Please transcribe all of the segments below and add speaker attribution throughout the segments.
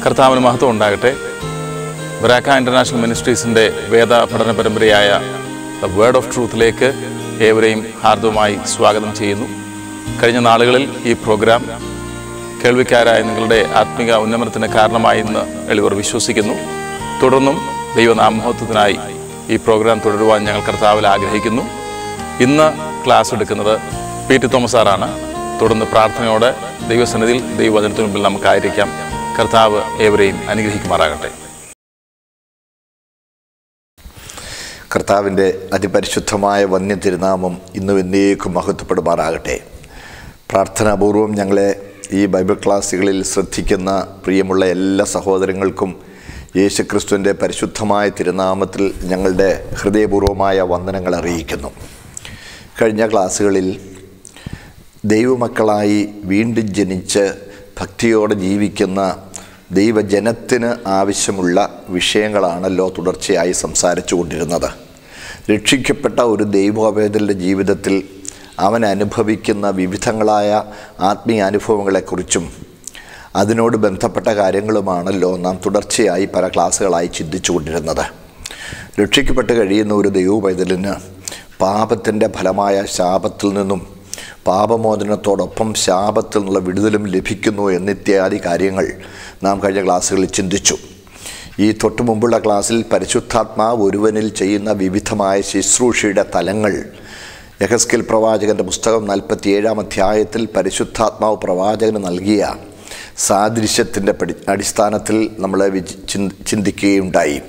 Speaker 1: കർത്താവിന് മഹത്വം ഉണ്ടാകട്ടെ ബറാക്ക ഇൻ്റർനാഷണൽ മിനിസ്ട്രീസിൻ്റെ വേദ പഠന പരമ്പരയായ ദ വേർഡ് ഓഫ് ട്രൂത്തിലേക്ക് ഏവരെയും ഹാർദവമായി സ്വാഗതം ചെയ്യുന്നു കഴിഞ്ഞ നാളുകളിൽ ഈ പ്രോഗ്രാം കേൾവിക്കാരായ നിങ്ങളുടെ ആത്മിക ഉന്നമനത്തിന് കാരണമായി എന്ന് എളിവർ വിശ്വസിക്കുന്നു തുടർന്നും ദൈവനാമഹത്വത്തിനായി ഈ പ്രോഗ്രാം തുടരുവാൻ ഞങ്ങൾ കർത്താവിൽ ആഗ്രഹിക്കുന്നു ഇന്ന് ക്ലാസ് എടുക്കുന്നത് പി ടി തോമസ് സാറാണ് തുടർന്ന് പ്രാർത്ഥനയോടെ ദൈവസന്നിധിയിൽ ദൈവവചനത്തിന് മുമ്പിൽ നമുക്കായിരിക്കാം കർത്താവ് ഏവരെയും അനുഗ്രഹിക്കുമാറാകട്ടെ
Speaker 2: കർത്താവിൻ്റെ അതിപരിശുദ്ധമായ വന്യ തിരുനാമം ഇന്നും എന്നേക്കും മഹത്വപ്പെടുമാറാകട്ടെ പ്രാർത്ഥനാപൂർവം ഞങ്ങളെ ഈ ബൈബിൾ ക്ലാസ്സുകളിൽ ശ്രദ്ധിക്കുന്ന പ്രിയമുള്ള എല്ലാ സഹോദരങ്ങൾക്കും യേശുക്രിസ്തുവിൻ്റെ പരിശുദ്ധമായ തിരുനാമത്തിൽ ഞങ്ങളുടെ ഹൃദയപൂർവമായ വന്ദനങ്ങൾ അറിയിക്കുന്നു കഴിഞ്ഞ ക്ലാസ്സുകളിൽ ദൈവമക്കളായി വീണ്ടും ജനിച്ച് ഭക്തിയോടെ ജീവിക്കുന്ന ദൈവജനത്തിന് ആവശ്യമുള്ള വിഷയങ്ങളാണല്ലോ തുടർച്ചയായി സംസാരിച്ചു കൊണ്ടിരുന്നത് രക്ഷിക്കപ്പെട്ട ഒരു ദൈവോപേതൻ്റെ ജീവിതത്തിൽ അവൻ അനുഭവിക്കുന്ന വിവിധങ്ങളായ ആത്മീയ അനുഭവങ്ങളെക്കുറിച്ചും അതിനോട് ബന്ധപ്പെട്ട കാര്യങ്ങളുമാണല്ലോ നാം തുടർച്ചയായി പല ക്ലാസ്സുകളായി ചിന്തിച്ചു കൊണ്ടിരുന്നത് രക്ഷിക്കപ്പെട്ട് കഴിയുന്ന ഒരു ദൈവപൈതലിന് പാപത്തിൻ്റെ ഫലമായ ശാപത്തിൽ നിന്നും പാപമോചനത്തോടൊപ്പം ശാപത്തിൽ നിന്നുള്ള വിടുതലും ലഭിക്കുന്നു എന്നിത്യാദി കാര്യങ്ങൾ നാം കഴിഞ്ഞ ക്ലാസ്സുകളിൽ ചിന്തിച്ചു ഈ തൊട്ടു മുമ്പുള്ള ക്ലാസ്സിൽ പരിശുദ്ധാത്മാവ് ഒരുവനിൽ ചെയ്യുന്ന വിവിധമായ ശുശ്രൂഷയുടെ തലങ്ങൾ യഹസ്കിൽ പ്രവാചകൻ്റെ പുസ്തകം നാൽപ്പത്തിയേഴാം അധ്യായത്തിൽ പരിശുദ്ധാത്മാവ് പ്രവാചകന് നൽകിയ സാദൃശ്യത്തിൻ്റെ പടി അടിസ്ഥാനത്തിൽ നമ്മൾ വിചി ചിന്ത ചിന്തിക്കുകയുണ്ടായി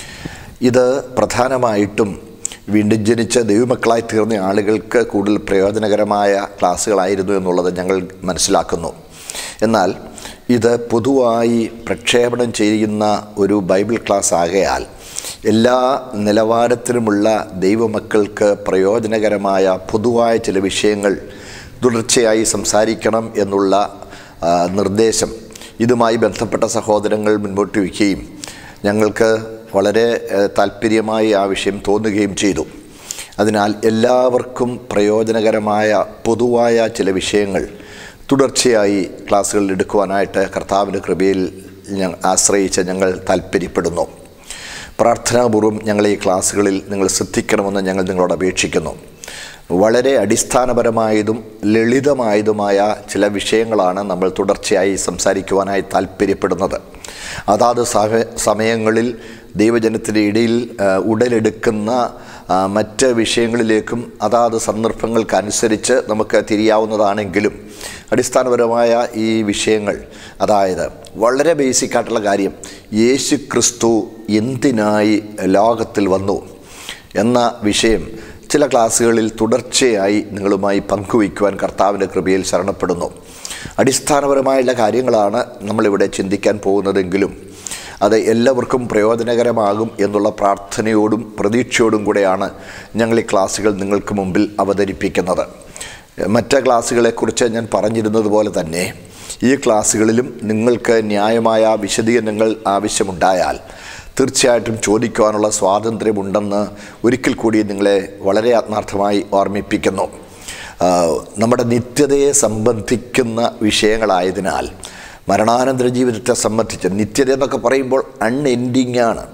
Speaker 2: ഇത് പ്രധാനമായിട്ടും വീണ്ടും ജനിച്ച ദൈവമക്കളായി തീർന്ന ആളുകൾക്ക് കൂടുതൽ പ്രയോജനകരമായ ക്ലാസ്സുകളായിരുന്നു എന്നുള്ളത് ഞങ്ങൾ മനസ്സിലാക്കുന്നു എന്നാൽ ഇത് പൊതുവായി പ്രക്ഷേപണം ചെയ്യുന്ന ഒരു ബൈബിൾ ക്ലാസ് ആകയാൽ എല്ലാ നിലവാരത്തിലുമുള്ള ദൈവമക്കൾക്ക് പ്രയോജനകരമായ പൊതുവായ ചില വിഷയങ്ങൾ തുടർച്ചയായി സംസാരിക്കണം എന്നുള്ള ആ, നിർദ്ദേശം ഇതുമായി ബന്ധപ്പെട്ട സഹോദരങ്ങൾ മുൻപോട്ട് വയ്ക്കുകയും ഞങ്ങൾക്ക് വളരെ ഏഹ്, താല്പര്യമായി ആ വിഷയം തോന്നുകയും ചെയ്തു അതിനാൽ എല്ലാവർക്കും പ്രയോജനകരമായ പൊതുവായ ചില വിഷയങ്ങൾ തുടർച്ചയായി ക്ലാസ്സുകളിൽ എടുക്കുവാനായിട്ട് കർത്താവിൻ്റെ കൃപയിൽ ഞങ്ങൾ ആശ്രയിച്ച് ഞങ്ങൾ താല്പര്യപ്പെടുന്നു പ്രാർത്ഥനാപൂർവ്വം ഞങ്ങൾ ഈ ക്ലാസ്സുകളിൽ നിങ്ങൾ ശ്രദ്ധിക്കണമെന്ന് ഞങ്ങൾ നിങ്ങളോട് അപേക്ഷിക്കുന്നു വളരെ അടിസ്ഥാനപരമായതും ലളിതമായതുമായ ചില വിഷയങ്ങളാണ് നമ്മൾ തുടർച്ചയായി സംസാരിക്കുവാനായി താല്പര്യപ്പെടുന്നത് അതാത് സഹ സമയങ്ങളിൽ ദൈവജനത്തിൻ്റെ ഇടയിൽ ആ, ഉടലെടുക്കുന്ന ആ, മറ്റ് വിഷയങ്ങളിലേക്കും അതാത് സന്ദർഭങ്ങൾക്കനുസരിച്ച് നമുക്ക് തിരിയാവുന്നതാണെങ്കിലും അടിസ്ഥാനപരമായ ഈ വിഷയങ്ങൾ അതായത് വളരെ ബേസിക്കായിട്ടുള്ള കാര്യം യേശു ക്രിസ്തു എന്തിനായി ലോകത്തിൽ വന്നു എന്ന വിഷയം ചില ക്ലാസ്സുകളിൽ തുടർച്ചയായി നിങ്ങളുമായി പങ്കുവയ്ക്കുവാൻ കർത്താവിൻ്റെ കൃപയിൽ ശരണപ്പെടുന്നു അടിസ്ഥാനപരമായുള്ള കാര്യങ്ങളാണ് നമ്മളിവിടെ ചിന്തിക്കാൻ പോകുന്നതെങ്കിലും അത് എല്ലാവർക്കും പ്രയോജനകരമാകും എന്നുള്ള പ്രാർത്ഥനയോടും പ്രതീക്ഷയോടും കൂടെയാണ് ഞങ്ങൾ ഈ ക്ലാസ്സുകൾ നിങ്ങൾക്ക് മുമ്പിൽ അവതരിപ്പിക്കുന്നത് മറ്റ് ക്ലാസ്സുകളെക്കുറിച്ച് ഞാൻ പറഞ്ഞിരുന്നത് പോലെ തന്നെ ഈ ക്ലാസ്സുകളിലും നിങ്ങൾക്ക് ന്യായമായ വിശദീകരണങ്ങൾ ആവശ്യമുണ്ടായാൽ തീർച്ചയായിട്ടും ചോദിക്കുവാനുള്ള സ്വാതന്ത്ര്യമുണ്ടെന്ന് ഒരിക്കൽ കൂടി നിങ്ങളെ വളരെ ആത്മാർത്ഥമായി ഓർമ്മിപ്പിക്കുന്നു ആ, നമ്മുടെ നിത്യതയെ സംബന്ധിക്കുന്ന വിഷയങ്ങളായതിനാൽ മരണാനന്തര ജീവിതത്തെ സംബന്ധിച്ച് നിത്യത എന്നൊക്കെ പറയുമ്പോൾ അൺഎൻഡിങ് ആണ്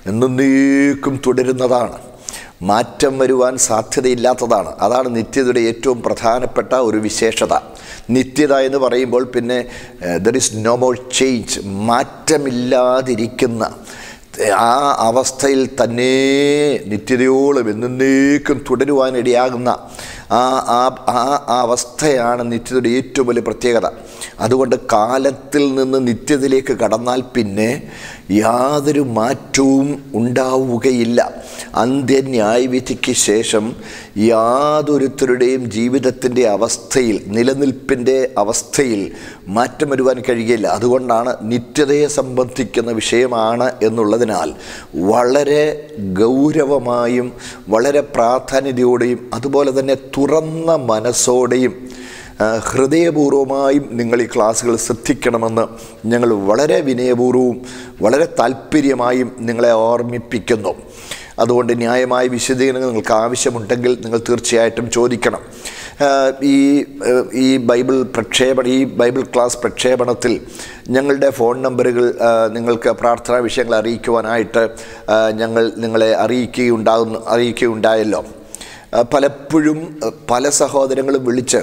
Speaker 2: എന്നേക്കും തുടരുന്നതാണ് മാറ്റം വരുവാൻ സാധ്യതയില്ലാത്തതാണ് അതാണ് നിത്യതയുടെ ഏറ്റവും പ്രധാനപ്പെട്ട ഒരു വിശേഷത നിത്യത എന്ന് പറയുമ്പോൾ പിന്നെ there is no more change മാറ്റമില്ലാതിരിക്കുന്ന ആ അവസ്ഥയിൽ തന്നെ നിത്യതയോളം എന്നേക്കും തുടരുവാനിടയാകുന്ന ആ ആ ആ ആ അവസ്ഥയാണ് നിത്യതയുടെ ഏറ്റവും വലിയ പ്രത്യേകത അതുകൊണ്ട് കാലത്തിൽ നിന്ന് നിത്യതയിലേക്ക് കടന്നാൽ പിന്നെ യാതൊരു മാറ്റവും ഉണ്ടാവുകയില്ല അന്ത്യന്യായവിധിക്ക് ശേഷം യാതൊരുത്തരുടെയും ജീവിതത്തിൻ്റെ അവസ്ഥയിൽ നിലനിൽപ്പിൻ്റെ അവസ്ഥയിൽ മാറ്റം വരുവാൻ കഴിയില്ല അതുകൊണ്ടാണ് നിത്യതയെ സംബന്ധിക്കുന്ന വിഷയമാണ് എന്നുള്ളതിനാൽ വളരെ ഗൗരവമായും വളരെ പ്രാധാന്യതയോടെയും അതുപോലെ തന്നെ തുറന്ന മനസ്സോടെയും ആ, ഹൃദയപൂർവമായും നിങ്ങൾ ഈ ക്ലാസ്സുകൾ ശ്രദ്ധിക്കണമെന്ന് ഞങ്ങൾ വളരെ വിനയപൂർവവും വളരെ താല്പര്യമായും നിങ്ങളെ ഓർമ്മിപ്പിക്കുന്നു അതുകൊണ്ട് ന്യായമായ വിശദീകരണങ്ങൾ നിങ്ങൾക്ക് ആവശ്യമുണ്ടെങ്കിൽ നിങ്ങൾ തീർച്ചയായിട്ടും ചോദിക്കണം ആ, ഈ ആ, ഈ ബൈബിൾ പ്രക്ഷേപണ ഈ ബൈബിൾ ക്ലാസ് പ്രക്ഷേപണത്തിൽ ഞങ്ങളുടെ ഫോൺ നമ്പറുകൾ ആ, നിങ്ങൾക്ക് പ്രാർത്ഥനാ വിഷയങ്ങൾ അറിയിക്കുവാനായിട്ട് ആ, ഞങ്ങൾ നിങ്ങളെ അറിയിക്കുകയുണ്ടാകുന്നു അറിയിക്കുകയുണ്ടായല്ലോ ആ, പലപ്പോഴും ആ, പല സഹോദരങ്ങളും വിളിച്ച്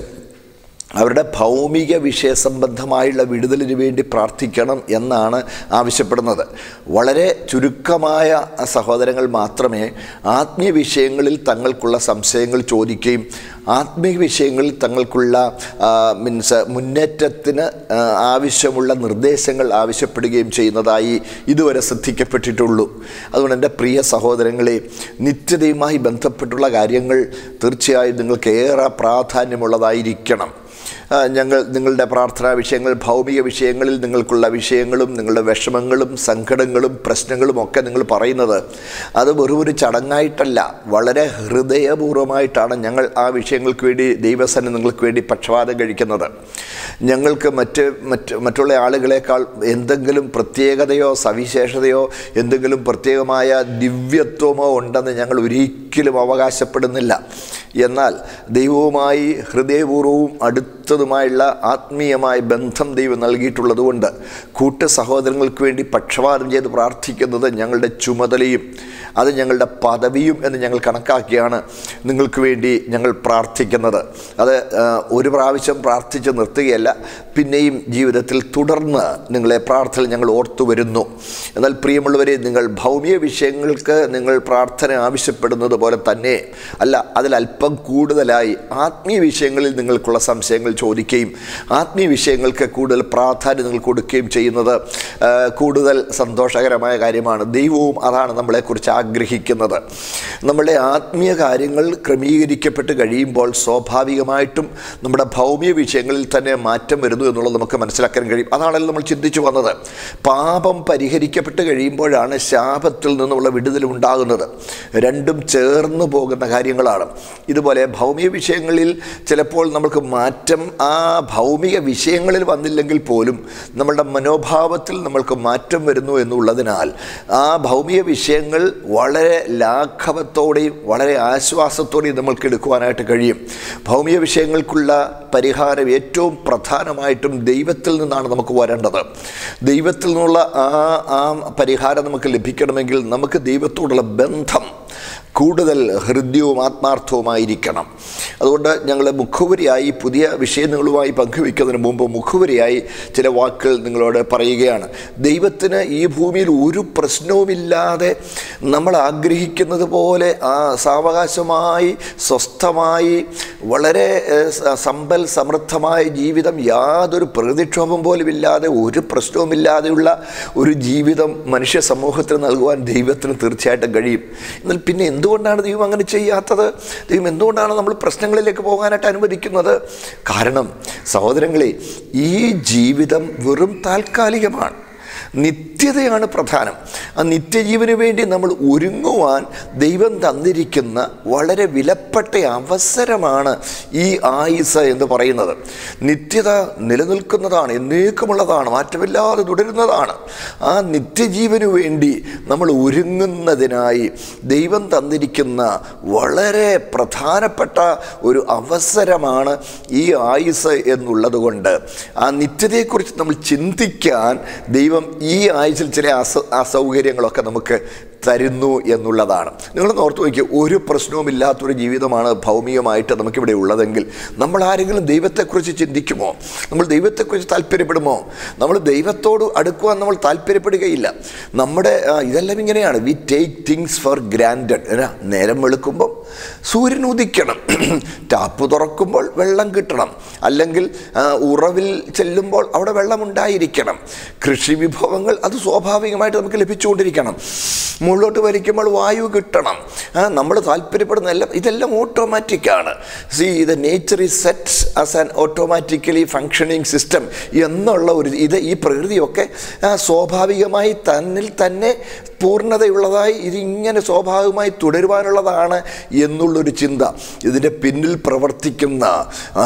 Speaker 2: അവരുടെ ഭൗമിക വിഷയസംബന്ധമായുള്ള വിടുതലിന് വേണ്ടി പ്രാർത്ഥിക്കണം എന്നാണ് ആവശ്യപ്പെടുന്നത് വളരെ ചുരുക്കമായ സഹോദരങ്ങൾ മാത്രമേ ആത്മീയ വിഷയങ്ങളിൽ തങ്ങൾക്കുള്ള സംശയങ്ങൾ ചോദിക്കുകയും ആത്മീയ വിഷയങ്ങളിൽ തങ്ങൾക്കുള്ള മീൻസ് മുന്നേറ്റത്തിന് ആ, ആവശ്യമുള്ള നിർദ്ദേശങ്ങൾ ആവശ്യപ്പെടുകയും ചെയ്യുന്നതായി ഇതുവരെ ശ്രദ്ധിക്കപ്പെട്ടിട്ടുള്ളൂ അതുകൊണ്ട് എൻ്റെ പ്രിയ സഹോദരങ്ങളെ നിത്യതയുമായി ബന്ധപ്പെട്ടുള്ള കാര്യങ്ങൾ തീർച്ചയായും നിങ്ങൾക്ക് ഏറെ പ്രാധാന്യമുള്ളതായിരിക്കണം ആ, ഞങ്ങൾ നിങ്ങളുടെ പ്രാർത്ഥനാ വിഷയങ്ങൾ ഭൗമിക വിഷയങ്ങളിൽ നിങ്ങൾക്കുള്ള വിഷയങ്ങളും നിങ്ങളുടെ വിഷമങ്ങളും സങ്കടങ്ങളും പ്രശ്നങ്ങളും ഒക്കെ നിങ്ങൾ പറയുന്നത് അത് വെറും ഒരു ചടങ്ങായിട്ടല്ല വളരെ ഹൃദയപൂർവ്വമായിട്ടാണ് ഞങ്ങൾ ആ വിഷയങ്ങൾക്ക് വേണ്ടി ദൈവസന നിങ്ങൾക്ക് വേണ്ടി പക്ഷപാതം കഴിക്കുന്നത് ഞങ്ങൾക്ക് മറ്റ് മറ്റ് മറ്റുള്ള ആളുകളെക്കാൾ എന്തെങ്കിലും പ്രത്യേകതയോ സവിശേഷതയോ എന്തെങ്കിലും പ്രത്യേകമായ ദിവ്യത്വമോ ഉണ്ടെന്ന് ഞങ്ങൾ ഒരിക്കലും അവകാശപ്പെടുന്നില്ല എന്നാൽ ദൈവവുമായി ഹൃദയപൂർവ്വവും അടുത്തതുമായുള്ള ആത്മീയമായ ബന്ധം ദൈവം നൽകിയിട്ടുള്ളതുകൊണ്ട് കൂട്ട സഹോദരങ്ങൾക്ക് വേണ്ടി പക്ഷപാതം ചെയ്ത് പ്രാർത്ഥിക്കുന്നത് ഞങ്ങളുടെ ചുമതലയും അത് ഞങ്ങളുടെ പദവിയും എന്ന് ഞങ്ങൾ കണക്കാക്കിയാണ് നിങ്ങൾക്ക് വേണ്ടി ഞങ്ങൾ പ്രാർത്ഥിക്കുന്നത് അത് ആ, ഒരു പ്രാവശ്യം പ്രാർത്ഥിച്ച് നിർത്തുകയല്ല പിന്നെയും ജീവിതത്തിൽ തുടർന്ന് നിങ്ങളെ പ്രാർത്ഥന ഞങ്ങൾ ഓർത്തു വരുന്നു എന്നാൽ പ്രിയമുള്ളവരെ നിങ്ങൾ ഭൗമിക വിഷയങ്ങൾക്ക് നിങ്ങൾ പ്രാർത്ഥന ആവശ്യപ്പെടുന്നത് പോലെ തന്നെ അല്ല അതിൽ അല്പം കൂടുതലായി ആത്മീയ വിഷയങ്ങളിൽ നിങ്ങൾക്കുള്ള സംശയങ്ങൾ ചോദിക്കുകയും ആത്മീയ വിഷയങ്ങൾക്ക് കൂടുതൽ പ്രാധാന്യം നിങ്ങൾ കൊടുക്കുകയും ചെയ്യുന്നത് ആ, കൂടുതൽ സന്തോഷകരമായ കാര്യമാണ് ദൈവവും അതാണ് നമ്മളെക്കുറിച്ച് ആഗ്രഹിക്കുന്നത് നമ്മുടെ ആത്മീയ കാര്യങ്ങൾ ക്രമീകരിക്കപ്പെട്ട് കഴിയുമ്പോൾ സ്വാഭാവികമായിട്ടും നമ്മുടെ ഭൗമിക വിഷയങ്ങളിൽ തന്നെ മാറ്റം വരുന്നു എന്നുള്ളത് നമുക്ക് മനസ്സിലാക്കാൻ കഴിയും അതാണല്ലോ നമ്മൾ ചിന്തിച്ചു വന്നത് പാപം പരിഹരിക്കപ്പെട്ട് കഴിയുമ്പോഴാണ് ശാപത്തിൽ നിന്നുള്ള വിടുതൽ ഉണ്ടാകുന്നത് രണ്ടും ചേർന്ന് പോകുന്ന കാര്യങ്ങളാണ് ഇതുപോലെ ഭൗമിക വിഷയങ്ങളിൽ ചിലപ്പോൾ നമുക്ക് മാറ്റം ആ ഭൗമിക വിഷയങ്ങളിൽ വന്നില്ലെങ്കിൽ പോലും നമ്മളുടെ മനോഭാവത്തിൽ നമ്മൾക്ക് മാറ്റം വരുന്നു എന്നുള്ളതിനാൽ ആ ഭൗമിക വിഷയങ്ങൾ വളരെ ലാഘവത്തോടെയും വളരെ ആശ്വാസത്തോടെയും നമ്മൾക്ക് എടുക്കുവാനായിട്ട് കഴിയും ഭൗമിക വിഷയങ്ങൾക്കുള്ള പരിഹാരം ഏറ്റവും പ്രധാനമായിട്ടും ദൈവത്തിൽ നിന്നാണ് നമുക്ക് വരേണ്ടത് ദൈവത്തിൽ നിന്നുള്ള ആ ആ പരിഹാരം നമുക്ക് ലഭിക്കണമെങ്കിൽ നമുക്ക് ദൈവത്തോടുള്ള ബന്ധം കൂടുതൽ ഹൃദ്യവും ആത്മാർത്ഥവുമായിരിക്കണം അതുകൊണ്ട് ഞങ്ങൾ മുഖവുരിയായി പുതിയ വിഷയങ്ങളുമായി പങ്കുവയ്ക്കുന്നതിന് മുമ്പ് മുഖവുരിയായി ചില വാക്കുകൾ നിങ്ങളോട് പറയുകയാണ് ദൈവത്തിന് ഈ ഭൂമിയിൽ ഒരു പ്രശ്നവുമില്ലാതെ നമ്മൾ ആഗ്രഹിക്കുന്നത് പോലെ ആ സാവകാശമായി സ്വസ്ഥമായി വളരെ ഏഹ്, സ- സമ്പൽ സമൃദ്ധമായ ജീവിതം യാതൊരു പ്രതിക്ഷോഭം പോലും ഇല്ലാതെ ഒരു പ്രശ്നവുമില്ലാതെയുള്ള ഒരു ജീവിതം മനുഷ്യ സമൂഹത്തിന് നൽകുവാൻ ദൈവത്തിന് തീർച്ചയായിട്ടും കഴിയും എന്നാൽ പിന്നെ എന്തുകൊണ്ടാണ് ദൈവം അങ്ങനെ ചെയ്യാത്തത് ദൈവം എന്തുകൊണ്ടാണ് നമ്മൾ പ്രശ്നങ്ങളിലേക്ക് പോകാനായിട്ട് അനുവദിക്കുന്നത് കാരണം സഹോദരങ്ങളെ ഈ ജീവിതം വെറും താൽക്കാലികമാണ് നിത്യതയാണ് പ്രധാനം ആ നിത്യജീവന് വേണ്ടി നമ്മൾ ഒരുങ്ങുവാൻ ദൈവം തന്നിരിക്കുന്ന വളരെ വിലപ്പെട്ട അവസരമാണ് ഈ ആയുസ് എന്ന് പറയുന്നത് നിത്യത നിലനിൽക്കുന്നതാണ് എന്നേക്കുമുള്ളതാണ് മാറ്റമില്ലാതെ തുടരുന്നതാണ് ആ നിത്യജീവന് വേണ്ടി നമ്മൾ ഒരുങ്ങുന്നതിനായി ദൈവം തന്നിരിക്കുന്ന വളരെ പ്രധാനപ്പെട്ട ഒരു അവസരമാണ് ഈ ആയുസ് എന്നുള്ളത് കൊണ്ട് ആ നിത്യതയെക്കുറിച്ച് നമ്മൾ ചിന്തിക്കാൻ ദൈവം ഈ ആയുസിൽ ചില അസ അസൗകര്യങ്ങളൊക്കെ നമുക്ക് തരുന്നു എന്നുള്ളതാണ് നിങ്ങളൊന്ന് ഓർത്ത് നോക്കിയ ഒരു പ്രശ്നവുമില്ലാത്തൊരു ജീവിതമാണ് ഭൗമികമായിട്ട് നമുക്കിവിടെ ഉള്ളതെങ്കിൽ നമ്മൾ ആരെങ്കിലും ദൈവത്തെക്കുറിച്ച് ചിന്തിക്കുമോ നമ്മൾ ദൈവത്തെക്കുറിച്ച് താല്പര്യപ്പെടുമോ നമ്മൾ ദൈവത്തോട് അടുക്കുവാൻ നമ്മൾ താല്പര്യപ്പെടുകയില്ല നമ്മുടെ ആ, ഇതെല്ലാം ഇങ്ങനെയാണ് we take things for granted എന്നാ നേരം വെളുക്കുമ്പം സൂര്യൻ ഉദിക്കണം ടാപ്പ് തുറക്കുമ്പോൾ വെള്ളം കിട്ടണം അല്ലെങ്കിൽ ആ, ഉറവിൽ ചെല്ലുമ്പോൾ അവിടെ വെള്ളമുണ്ടായിരിക്കണം കൃഷി വിഭവങ്ങൾ അത് സ്വാഭാവികമായിട്ട് നമുക്ക് ലഭിച്ചുകൊണ്ടിരിക്കണം മുകളിലോട്ട് വലിക്കുമ്പോൾ വായു കിട്ടണം നമ്മൾ താല്പര്യപ്പെടുന്ന എല്ലാം ഇതെല്ലാം ഓട്ടോമാറ്റിക്കാണ് see the nature is set as an automatically functioning system എന്നുള്ള ഒരു ഇത് ഈ പ്രകൃതിയൊക്കെ ആ, സ്വാഭാവികമായി തന്നിൽ തന്നെ പൂർണ്ണതയുള്ളതായി ഇതിങ്ങനെ സ്വാഭാവികമായി തുടരുവാനുള്ളതാണ് എന്നുള്ളൊരു ചിന്ത ഇതിൻ്റെ പിന്നിൽ പ്രവർത്തിക്കുന്ന ആ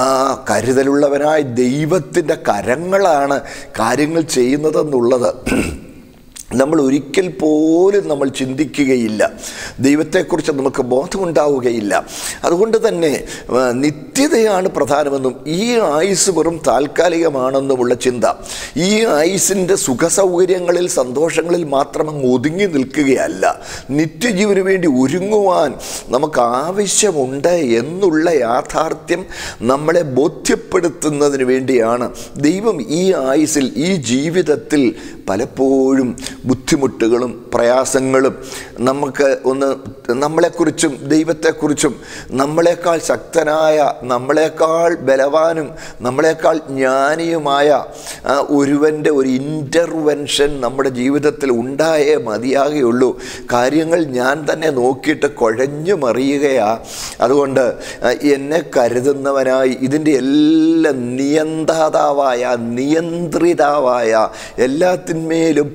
Speaker 2: കരുതലുള്ളവനായ ദൈവത്തിൻ്റെ കരങ്ങളാണ് കാര്യങ്ങൾ ചെയ്യുന്നതെന്നുള്ളത് നമ്മൾ ഒരിക്കൽ പോലും നമ്മൾ ചിന്തിക്കുകയില്ല ദൈവത്തെക്കുറിച്ച് നമുക്ക് ബോധമുണ്ടാവുകയില്ല അതുകൊണ്ട് തന്നെ ആ, നിത്യതയാണ് പ്രധാനമെന്നും ഈ ആയുസ് വെറും താൽക്കാലികമാണെന്നുമുള്ള ചിന്ത ഈ ആയുസിൻ്റെ സുഖസൗകര്യങ്ങളിൽ സന്തോഷങ്ങളിൽ മാത്രം അങ്ങ് ഒതുങ്ങി നിൽക്കുകയല്ല നിത്യജീവന് വേണ്ടി ഒരുങ്ങുവാൻ നമുക്ക് ആവശ്യമുണ്ട് എന്നുള്ള യാഥാർത്ഥ്യം നമ്മളെ ബോധ്യപ്പെടുത്തുന്നതിന് വേണ്ടിയാണ് ദൈവം ഈ ആയുസിൽ ഈ ജീവിതത്തിൽ പലപ്പോഴും ബുദ്ധിമുട്ടുകളും പ്രയാസങ്ങളും നമുക്ക് ഒന്ന് നമ്മളെക്കുറിച്ചും ദൈവത്തെക്കുറിച്ചും നമ്മളെക്കാൾ ശക്തനായ നമ്മളെക്കാൾ ബലവാനും നമ്മളെക്കാൾ ജ്ഞാനിയുമായ ആ, ഒരുവൻ്റെ ഒരു ഇൻ്റർവെൻഷൻ നമ്മുടെ ജീവിതത്തിൽ ഉണ്ടായേ മതിയാകുകയുള്ളൂ കാര്യങ്ങൾ ഞാൻ തന്നെ നോക്കിയിട്ട് കുഴഞ്ഞു മറിയുകയാ അതുകൊണ്ട് ആ, എന്നെ കരുതുന്നവനായി ഇതിൻ്റെ എല്ലാം നിയന്താതാവായ നിയന്ത്രിതാവായ എല്ലാത്തിന്മേലും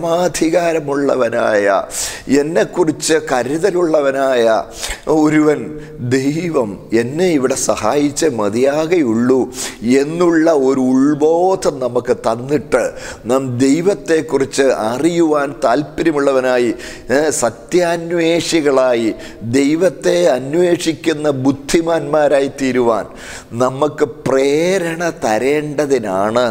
Speaker 2: പരമാധികാരമുള്ളവനായ എന്നെക്കുറിച്ച് കരുതലുള്ളവനായ ഒരുവൻ ദൈവം എന്നെ ഇവിടെ സഹായിച്ചേ മതിയാകെയുള്ളൂ എന്നുള്ള ഒരു ഉൾബോധം നമുക്ക് തന്നിട്ട് നാം ദൈവത്തെക്കുറിച്ച് അറിയുവാൻ താല്പര്യമുള്ളവനായി ഏ, സത്യാന്വേഷികളായി ദൈവത്തെ അന്വേഷിക്കുന്ന ബുദ്ധിമാന്മാരായി തീരുവാൻ നമുക്ക് പ്രേരണ തരേണ്ടതിനാണ്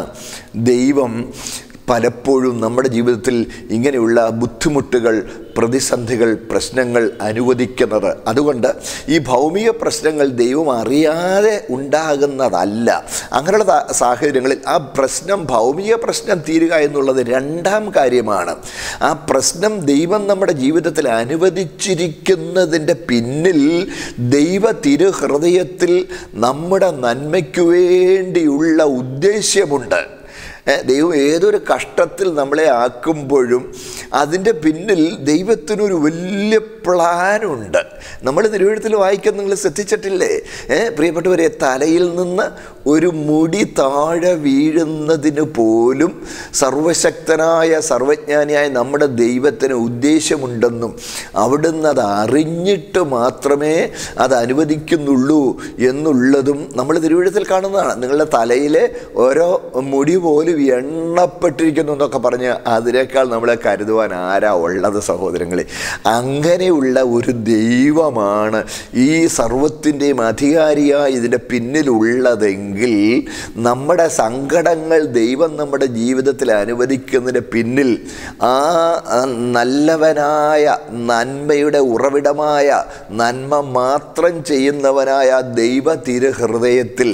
Speaker 2: ദൈവം പലപ്പോഴും നമ്മുടെ ജീവിതത്തിൽ ഇങ്ങനെയുള്ള ബുദ്ധിമുട്ടുകൾ പ്രതിസന്ധികൾ പ്രശ്നങ്ങൾ അനുവദിക്കുന്നത് അതുകൊണ്ട് ഈ ഭൗമിക പ്രശ്നങ്ങൾ ദൈവം അറിയാതെ ഉണ്ടാകുന്നതല്ല അങ്ങനെയുള്ള താ- സാഹചര്യങ്ങളിൽ ആ പ്രശ്നം ഭൗമിക പ്രശ്നം തീരുക എന്നുള്ളത് രണ്ടാം കാര്യമാണ് ആ പ്രശ്നം ദൈവം നമ്മുടെ ജീവിതത്തിൽ അനുവദിച്ചിരിക്കുന്നതിൻ്റെ പിന്നിൽ ദൈവ തിരുഹൃദയത്തിൽ നമ്മുടെ നന്മയ്ക്കു വേണ്ടിയുള്ള ഉദ്ദേശ്യമുണ്ട് ഏ, ദൈവം ഏതൊരു കഷ്ടത്തിൽ നമ്മളെ ആക്കുമ്പോഴും അതിൻ്റെ പിന്നിൽ ദൈവത്തിനൊരു വലിയ പ്ലാനുണ്ട് നമ്മൾ തിരുവഴുത്തിൽ വായിക്കാൻ നിങ്ങൾ ശ്രദ്ധിച്ചിട്ടില്ലേ ഏ പ്രിയപ്പെട്ടവരെ തലയിൽ നിന്ന് ഒരു മുടി താഴെ വീഴുന്നതിന് പോലും സർവശക്തനായ സർവജ്ഞാനിയായ നമ്മുടെ ദൈവത്തിന് ഉദ്ദേശമുണ്ടെന്നും അവിടുന്ന് അത് അറിഞ്ഞിട്ട് മാത്രമേ അത് അനുവദിക്കുന്നുള്ളൂ എന്നുള്ളതും നമ്മൾ തിരുവഴുത്തിൽ കാണുന്നതാണ് നിങ്ങളുടെ തലയിലെ ഓരോ മുടി പോലും എണ്ണപ്പെട്ടിരിക്കുന്നു എന്നൊക്കെ പറഞ്ഞ് അതിനേക്കാൾ നമ്മളെ കരുതുവാൻ ആരാ ഉള്ളത് സഹോദരങ്ങളെ അങ്ങനെയുള്ള ഒരു ദൈവമാണ് ഈ സർവത്തിൻ്റെയും അധികാരിയായി ഇതിൻ്റെ പിന്നിലുള്ളതെങ്കിൽ നമ്മുടെ സങ്കടങ്ങൾ ദൈവം നമ്മുടെ ജീവിതത്തിൽ അനുവദിക്കുന്നതിന് പിന്നിൽ ആ ആ നല്ലവനായ നന്മയുടെ ഉറവിടമായ നന്മ മാത്രം ചെയ്യുന്നവനായ ദൈവ തിരുഹൃദയത്തിൽ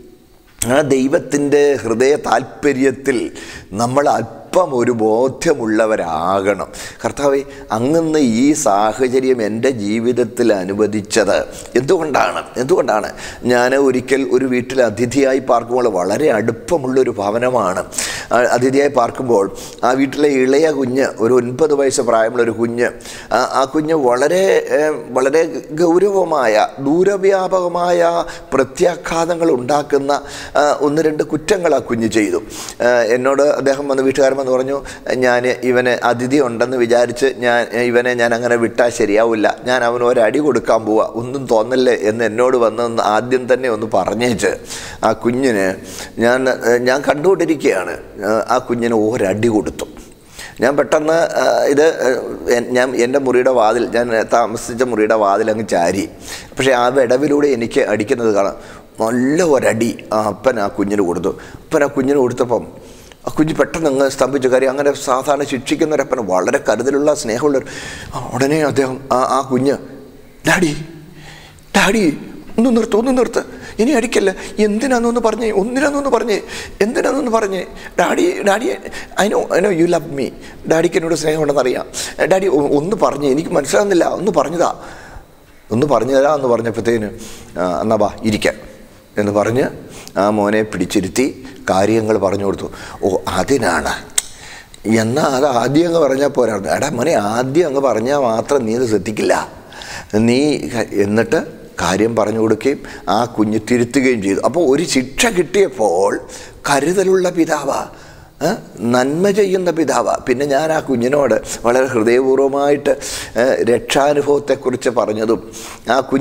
Speaker 2: ആ ദൈവത്തിൻ്റെ ഹൃദയ താല്പര്യത്തിൽ നമ്മൾ അല്പം ഒരു ബോധ്യമുള്ളവരാകണം കർത്താവെ അങ്ങന്ന് ഈ സാഹചര്യം എൻ്റെ ജീവിതത്തിൽ അനുവദിച്ചത് എന്തുകൊണ്ടാണ് എന്തുകൊണ്ടാണ് ഞാൻ ഒരിക്കൽ ഒരു വീട്ടിൽ അതിഥിയായി പാർക്കുമ്പോൾ വളരെ അടുപ്പമുള്ളൊരു ഭവനമാണ് ആ അതിഥിയായി പാർക്കുമ്പോൾ ആ വീട്ടിലെ ഇളയ കുഞ്ഞ് ഒരു ഒൻപത് വയസ്സ് പ്രായമുള്ള ഒരു കുഞ്ഞ് ആ- ആ കുഞ്ഞ് വളരെ ഏഹ്, വളരെ ഗൗരവമായ ദൂരവ്യാപകമായ പ്രത്യാഘാതങ്ങൾ ഉണ്ടാക്കുന്ന ആ, ഒന്ന് രണ്ട് കുറ്റങ്ങൾ ആ കുഞ്ഞ് ചെയ്തു ആ, എന്നോട് അദ്ദേഹം വന്ന് വീട്ടുകാരൻ വന്ന് പറഞ്ഞു ഞാൻ ഇവന് അതിഥി ഉണ്ടെന്ന് വിചാരിച്ച് ഞാൻ ഇവനെ ഞാൻ അങ്ങനെ വിട്ടാൽ ശരിയാവില്ല ഞാൻ അവന് ഒരടി കൊടുക്കാൻ പോവാ ഒന്നും തോന്നല്ലേ എന്ന് എന്നോട് വന്ന് ഒന്ന് ആദ്യം തന്നെ ഒന്ന് പറഞ്ഞേച്ച് ആ കുഞ്ഞിന് ഞാൻ ഞാൻ കണ്ടുകൊണ്ടിരിക്കുകയാണ് ആ, ആ കുഞ്ഞിന് ഒരടി കൊടുത്തു ഞാൻ പെട്ടെന്ന് ആ, ഇത് എ- ഞാൻ എൻ്റെ മുറിയുടെ വാതിൽ ഞാൻ താമസിച്ച മുറിയുടെ വാതിൽ അങ്ങ് ചാരി പക്ഷേ ആ വിടവിലൂടെ എനിക്ക് അടിക്കുന്നത് കാണാം നല്ല ഒരടി ആ അപ്പൻ ആ കുഞ്ഞിന് കൊടുത്തു അപ്പൻ ആ കുഞ്ഞിന് കൊടുത്തപ്പം ആ കുഞ്ഞ് പെട്ടെന്ന് അങ്ങ് സ്തംഭിച്ചു കാര്യം അങ്ങനെ സാധാരണ ശിക്ഷിക്കുന്ന ഒരപ്പൻ വളരെ കരുതലുള്ള സ്നേഹമുള്ള ഒരു- ആ, ഉടനെ അദ്ദേഹം ആ ആ കുഞ്ഞ് ഡാഡി ഡാഡി ഒന്ന് നിർത്ത് ഒന്ന് നിർത്ത് ഇനി അടിക്കല്ല എന്തിനാന്നൊന്ന് പറഞ്ഞേ ഒന്നിനാന്നൊന്ന് പറഞ്ഞേ എന്തിനാന്നൊന്ന് പറഞ്ഞേ daddy daddy I know I know you love me ഡാഡിക്ക് എന്നോട് സ്നേഹമുണ്ടെന്നറിയാം ഡാഡി ഒ- ഒന്ന് പറഞ്ഞേ എനിക്ക് മനസ്സിലാകുന്നില്ല ഒന്ന് പറഞ്ഞതാ ഒന്ന് പറഞ്ഞു തരാം എന്ന് പറഞ്ഞപ്പോഴത്തേന് "ആ, എന്നാ ബാ ഇരിക്കാം എന്ന് പറഞ്ഞ് ആ മോനെ പിടിച്ചിരുത്തി കാര്യങ്ങൾ പറഞ്ഞു കൊടുത്തു ഓ അതിനാണ് എന്നാൽ അത് ആദ്യം അങ്ങ് പറഞ്ഞാൽ പോരായിരുന്നു എടാ മോനെ ആദ്യം അങ്ങ് പറഞ്ഞാൽ മാത്രം നീ അത് ശ്രദ്ധിക്കില്ല നീ ക- എന്നിട്ട് കാര്യം പറഞ്ഞു കൊടുക്കുകയും ആ കുഞ്ഞ് തിരുത്തുകയും ചെയ്തു അപ്പോൾ ഒരു ശിക്ഷ കിട്ടിയപ്പോൾ കരുതലുള്ള പിതാവാ ഏ? നന്മ ചെയ്യുന്ന പിതാവ പിന്നെ ഞാൻ ആ കുഞ്ഞിനോട് വളരെ ഹൃദയപൂർവ്വമായിട്ട് ഏ, രക്ഷാനുഭവത്തെക്കുറിച്ച് പറഞ്ഞതും ആ കുഞ്ഞ്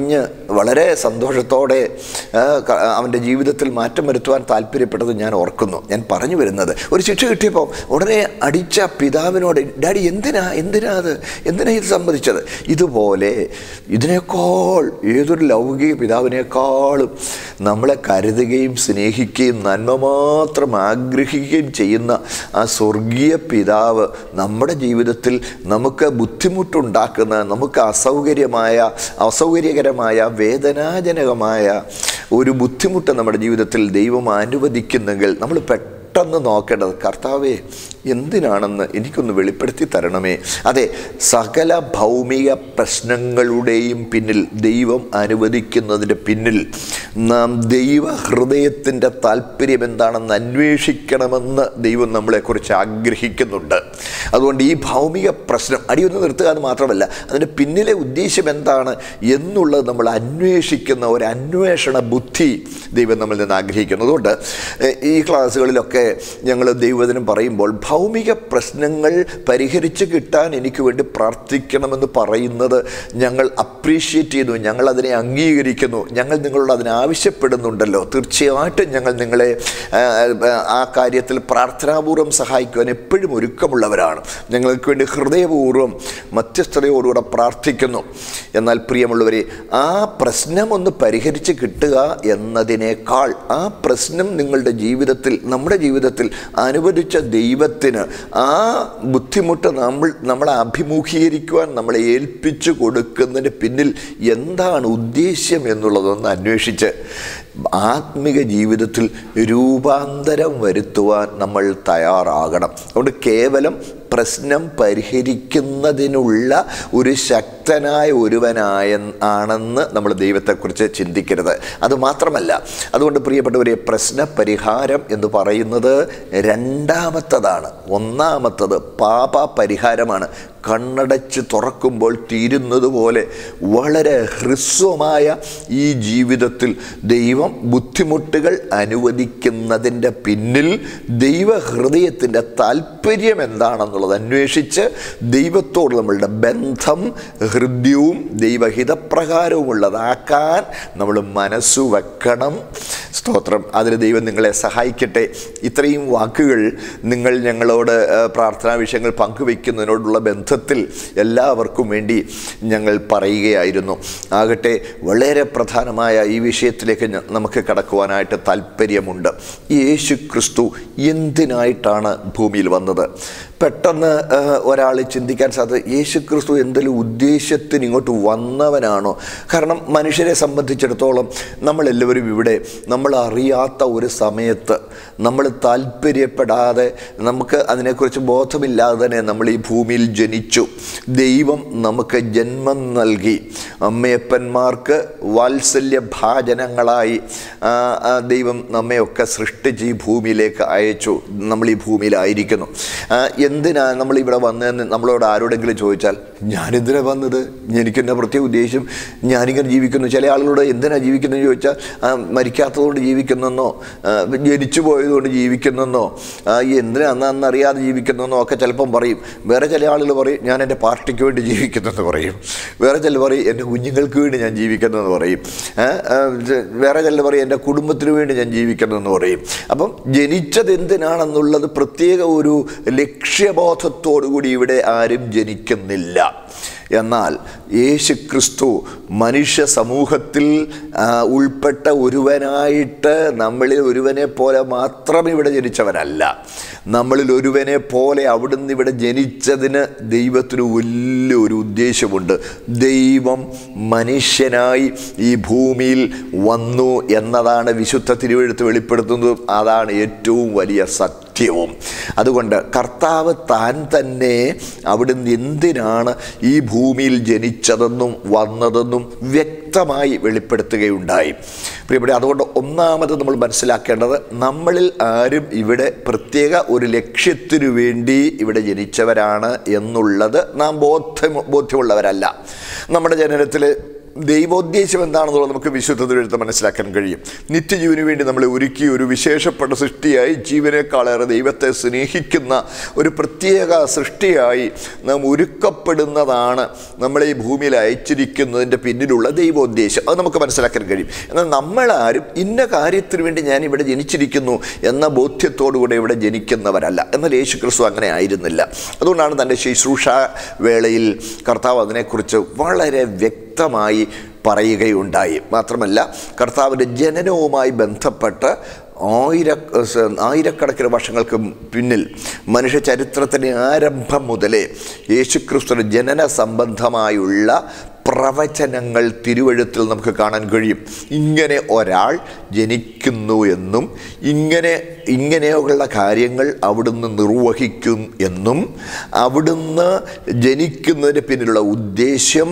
Speaker 2: വളരെ സന്തോഷത്തോടെ ആ, ക- അവൻ്റെ ജീവിതത്തിൽ മാറ്റം വരുത്തുവാൻ താല്പര്യപ്പെട്ടത് ഞാൻ ഓർക്കുന്നു ഞാൻ പറഞ്ഞു വരുന്നത് ഒരു ശിക്ഷ കിട്ടിയപ്പോൾ ഉടനെ അടിച്ച പിതാവിനോട് ഡാഡി എന്തിനാ എന്തിനാ അത് എന്തിനാ ഇത് സംബന്ധിച്ചത് ഇതുപോലെ ഇതിനേക്കാൾ ഏതൊരു ലൗകിക പിതാവിനേക്കാളും നമ്മളെ കരുതുകയും സ്നേഹിക്കുകയും നന്മ മാത്രം ആഗ്രഹിക്കുകയും ചെയ്യുന്ന ആ സ്വർഗീയ പിതാവ് നമ്മുടെ ജീവിതത്തിൽ നമുക്ക് ബുദ്ധിമുട്ടുണ്ടാക്കുന്ന നമുക്ക് അസൗകര്യമായ അസൗകര്യകരമായ വേദനാജനകമായ ഒരു ബുദ്ധിമുട്ട് നമ്മുടെ ജീവിതത്തിൽ ദൈവം അനുവദിക്കുന്നെങ്കിൽ നമ്മൾ പെട്ടെന്ന് നോക്കേണ്ടത് കർത്താവേ എന്തിനാണെന്ന് എനിക്കൊന്ന് വെളിപ്പെടുത്തി തരണമേ അതെ സകല ഭൗമിക പ്രശ്നങ്ങളുടെയും പിന്നിൽ ദൈവം അനുവദിക്കുന്നതിൻ്റെ പിന്നിൽ നാം ദൈവ ഹൃദയത്തിൻ്റെ താല്പര്യം എന്താണെന്ന് അന്വേഷിക്കണമെന്ന് ദൈവം നമ്മളെക്കുറിച്ച് ആഗ്രഹിക്കുന്നുണ്ട് അതുകൊണ്ട് ഈ ഭൗമിക പ്രശ്നം അടിയൊന്ന് നിർത്തുക എന്ന് മാത്രമല്ല അതിൻ്റെ പിന്നിലെ ഉദ്ദേശം എന്താണ് എന്നുള്ളത് നമ്മൾ അന്വേഷിക്കുന്ന ഒരു അന്വേഷണ ബുദ്ധി ദൈവം നമ്മളിൽ നിന്ന് ആഗ്രഹിക്കുന്നു അതുകൊണ്ട് എ, ഈ ക്ലാസ്സുകളിലൊക്കെ ഞങ്ങൾ ദൈവവചനം പറയുമ്പോൾ ഭൗമിക പ്രശ്നങ്ങൾ പരിഹരിച്ച് കിട്ടാൻ എനിക്ക് വേണ്ടി പ്രാർത്ഥിക്കണമെന്ന് പറയുന്നത് ഞങ്ങൾ അപ്രീഷിയേറ്റ് ചെയ്യുന്നു ഞങ്ങൾ അതിനെ അംഗീകരിക്കുന്നു ഞങ്ങൾ നിങ്ങളോട് അതിനെ ആവശ്യപ്പെടുന്നുണ്ടല്ലോ തീർച്ചയായിട്ടും ഞങ്ങൾ നിങ്ങളെ ആ, ആ കാര്യത്തിൽ പ്രാർത്ഥനാപൂർവ്വം സഹായിക്കുവാൻ എപ്പോഴും ഒരുക്കമുള്ളവരാണ് ഞങ്ങൾക്ക് വേണ്ടി ഹൃദയപൂർവ്വം മധ്യസ്ഥതയോടുകൂടെ പ്രാർത്ഥിക്കുന്നു എന്നാൽ പ്രിയമുള്ളവരെ ആ പ്രശ്നം ഒന്ന് പരിഹരിച്ച് കിട്ടുക എന്നതിനേക്കാൾ ആ പ്രശ്നം നിങ്ങളുടെ ജീവിതത്തിൽ നമ്മുടെ ജീവിതത്തിൽ അനുവദിച്ച ദൈവത്തിന് ആ ബുദ്ധിമുട്ട് നമ്മൾ നമ്മളെ അഭിമുഖീകരിക്കുവാൻ നമ്മളെ ഏൽപ്പിച്ചു കൊടുക്കുന്നതിന് പിന്നിൽ എന്താണ് ഉദ്ദേശ്യം എന്നുള്ളതൊന്ന് അന്വേഷിച്ച് ആത്മിക ജീവിതത്തിൽ രൂപാന്തരം വരുത്തുവാൻ നമ്മൾ തയ്യാറാകണം അതുകൊണ്ട് കേവലം പ്രശ്നം പരിഹരിക്കുന്നതിനുള്ള ഒരു ശക്തനായ ഒരുവനായ ആണെന്ന് നമ്മൾ ദൈവത്തെക്കുറിച്ച് ചിന്തിക്കരുത് അതുമാത്രമല്ല അതുകൊണ്ട് പ്രിയപ്പെട്ടവരെ പ്രശ്ന പരിഹാരം എന്ന് പറയുന്നത് രണ്ടാമത്തതാണ് ഒന്നാമത്തത് പാപ പരിഹാരമാണ് കണ്ണടച്ച് തുറക്കുമ്പോൾ തീരുന്നത് പോലെ വളരെ ഹ്രസ്വമായ ഈ ജീവിതത്തിൽ ദൈവം ബുദ്ധിമുട്ടുകൾ അനുവദിക്കുന്നതിൻ്റെ പിന്നിൽ ദൈവഹൃദയത്തിൻ്റെ താല്പര്യം എന്താണെന്നുള്ളത് അന്വേഷിച്ച് ദൈവത്തോട് നമ്മളുടെ ബന്ധം ഹൃദ്യവും ദൈവഹിതപ്രകാരവുമുള്ളതാക്കാൻ നമ്മൾ മനസ്സു വെക്കണം സ്തോത്രം അതിന് ദൈവം നിങ്ങളെ സഹായിക്കട്ടെ ഇത്രയും വാക്കുകൾ നിങ്ങൾ ഞങ്ങളോട് ആ, പ്രാർത്ഥനാ വിഷയങ്ങൾ പങ്കുവയ്ക്കുന്നതിനോടുള്ള ബന്ധത്തിൽ എല്ലാവർക്കും വേണ്ടി ഞങ്ങൾ പറയുകയായിരുന്നു ആകട്ടെ വളരെ പ്രധാനമായ ഈ വിഷയത്തിലേക്ക് ഞ- നമുക്ക് കടക്കുവാനായിട്ട് താല്പര്യമുണ്ട് യേശു ക്രിസ്തു എന്തിനായിട്ടാണ് ഭൂമിയിൽ വന്നത് പെട്ടെന്ന് ഒരാൾ ചിന്തിക്കാൻ സാധ്യത യേശു ക്രിസ്തു എന്തെങ്കിലും ഉദ്ദേശത്തിന് ഇങ്ങോട്ട് വന്നവനാണോ കാരണം മനുഷ്യരെ സംബന്ധിച്ചിടത്തോളം നമ്മളെല്ലാവരും ഇവിടെ നമ്മൾ അറിയാത്ത ഒരു സമയത്ത് നമ്മൾ താല്പര്യപ്പെടാതെ നമുക്ക് അതിനെക്കുറിച്ച് ബോധമില്ലാതെ തന്നെ നമ്മൾ ഈ ഭൂമിയിൽ ജനിച്ചു ദൈവം നമുക്ക് ജന്മം നൽകി അമ്മയപ്പന്മാർക്ക് വാത്സല്യ ഭാജനങ്ങളായി ആ, ആ ദൈവം നമ്മയൊക്കെ സൃഷ്ടിച്ച് ഈ ഭൂമിയിലേക്ക് അയച്ചു നമ്മൾ ഈ ഭൂമിയിലായിരിക്കുന്നു ആ, എന്തിനാ നമ്മൾ ഇവിടെ വന്നതെന്ന് നമ്മളോട് ആരോടെങ്കിലും ചോദിച്ചാൽ ഞാനെന്തിനാ വന്നത് എനിക്കെന്നെ പ്രത്യേക ഉദ്ദേശം ഞാനിങ്ങനെ ജീവിക്കുന്നു ചില ആളുകളോട് എന്തിനാ ജീവിക്കുന്നതെന്ന് ചോദിച്ചാൽ ആ, മരിക്കാത്തതുകൊണ്ട് ജീവിക്കുന്നെന്നോ ആ, ജനിച്ചു പോയതുകൊണ്ട് ജീവിക്കുന്നെന്നോ ആ, ഈ എന്തിനാ അന്ന് അന്ന് അറിയാതെ ജീവിക്കുന്നെന്നോ ഒക്കെ ചിലപ്പം പറയും വേറെ ചില ആളുകൾ പറയും ഞാൻ എൻ്റെ പാർട്ടിക്ക് വേണ്ടി ജീവിക്കുന്നെന്ന് പറയും വേറെ ചിലർ പറയും എൻ്റെ കുഞ്ഞുങ്ങൾക്ക് വേണ്ടി ഞാൻ ജീവിക്കുന്നെന്ന് പറയും ഏ, ആ, ഇത് വേറെ ചിലർ പറയും എൻ്റെ കുടുംബത്തിന് വേണ്ടി ഞാൻ ജീവിക്കുന്നെന്ന് പറയും അപ്പം ജനിച്ചത് എന്തിനാണെന്നുള്ളത് പ്രത്യേക ഒരു ലക്ഷ്യബോധത്തോടു കൂടി ഇവിടെ ആരും ജനിക്കുന്നില്ല എന്നാൽ യേശു ക്രിസ്തു മനുഷ്യ സമൂഹത്തിൽ ആ, ഉൾപ്പെട്ട ഒരുവനായിട്ട് നമ്മളിൽ ഒരുവനെ പോലെ മാത്രം ഇവിടെ ജനിച്ചവനല്ല നമ്മളിൽ ഒരുവനെ പോലെ അവിടുന്ന് ഇവിടെ ജനിച്ചതിന് ദൈവത്തിന് വലിയൊരു ഉദ്ദേശമുണ്ട് ദൈവം മനുഷ്യനായി ഈ ഭൂമിയിൽ വന്നു എന്നതാണ് വിശുദ്ധ തിരുവെഴുത്ത് വെളിപ്പെടുത്തുന്നതും അതാണ് ഏറ്റവും വലിയ സത്യം സത്യവും അതുകൊണ്ട് കർത്താവ് താൻ തന്നെ അവിടുന്ന് എന്തിനാണ് ഈ ഭൂമിയിൽ ജനിച്ചതെന്നും വന്നതെന്നും വ്യക്തമായി വെളിപ്പെടുത്തുകയുണ്ടായി പ്രിയപ്പെട്ട അതുകൊണ്ട് ഒന്നാമത് നമ്മൾ മനസ്സിലാക്കേണ്ടത് നമ്മളിൽ ആരും ഇവിടെ പ്രത്യേക ഒരു ലക്ഷ്യത്തിനു വേണ്ടി ഇവിടെ ജനിച്ചവരാണ് എന്നുള്ളത് നാം ബോധ്യം ബോധ്യമുള്ളവരല്ല നമ്മുടെ ജനനത്തിൽ ദൈവോദ്ദേശം എന്താണെന്നുള്ളത് നമുക്ക് വിശുദ്ധത്തിലെടുത്ത് മനസ്സിലാക്കാൻ കഴിയും നിത്യജീവന് വേണ്ടി നമ്മളെ ഒരുക്കി ഒരു വിശേഷപ്പെട്ട സൃഷ്ടിയായി ജീവനേക്കാളേറെ ദൈവത്തെ സ്നേഹിക്കുന്ന ഒരു പ്രത്യേക സൃഷ്ടിയായി നാം ഒരുക്കപ്പെടുന്നതാണ് നമ്മളെ ഈ ഭൂമിയിൽ അയച്ചിരിക്കുന്നതിൻ്റെ പിന്നിലുള്ള ദൈവോദ്ദേശം അത് നമുക്ക് മനസ്സിലാക്കാൻ കഴിയും എന്നാൽ നമ്മളാരും ഇന്ന കാര്യത്തിന് വേണ്ടി ഞാൻ ഇവിടെ ജനിച്ചിരിക്കുന്നു എന്ന ബോധ്യത്തോടുകൂടെ ഇവിടെ ജനിക്കുന്നവരല്ല എന്നാൽ യേശു ക്രിസ്തു അങ്ങനെ ആയിരുന്നില്ല അതുകൊണ്ടാണ് തൻ്റെ ശുശ്രൂഷ വേളയിൽ കർത്താവ് അതിനെക്കുറിച്ച് വളരെ വ്യക്തമായി പറയുകയുണ്ടായി മാത്രമല്ല കർത്താവിൻ്റെ ജനനവുമായി ബന്ധപ്പെട്ട് ആയിര ആയിരക്കണക്കിന് വർഷങ്ങൾക്ക് പിന്നിൽ മനുഷ്യ ചരിത്രത്തിൻ്റെ ആരംഭം മുതലേ യേശുക്രിസ്തുവിൻ്റെ ജനന സംബന്ധമായുള്ള പ്രവചനങ്ങൾ തിരുവഴുത്തിൽ നമുക്ക് കാണാൻ കഴിയും ഇങ്ങനെ ഒരാൾ ജനിക്കുന്നു എന്നും ഇങ്ങനെ ഇങ്ങനെയുള്ള കാര്യങ്ങൾ അവിടുന്ന് നിർവഹിക്കും എന്നും അവിടുന്ന് ജനിക്കുന്നതിന് പിന്നിലുള്ള ഉദ്ദേശ്യം